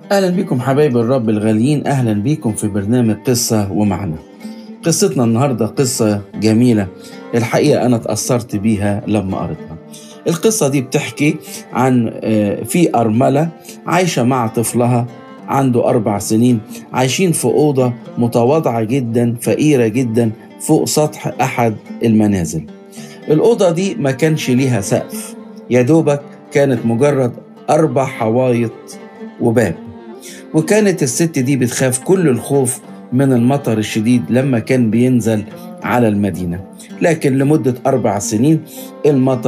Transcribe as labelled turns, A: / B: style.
A: أهلا بكم حبايب الرب الغاليين أهلا بكم في برنامج قصة ومعنى قصتنا النهاردة قصة جميلة الحقيقة أنا تأثرت بيها لما قريتها القصة دي بتحكي عن آه، في أرملة عايشة مع طفلها عنده أربع سنين عايشين في أوضة متواضعة جدا فقيرة جدا فوق سطح أحد المنازل الأوضة دي ما كانش ليها سقف يا دوبك كانت مجرد أربع حوايط وباب وكانت الست دي بتخاف كل الخوف من المطر الشديد لما كان بينزل على المدينة لكن لمدة أربع سنين المطر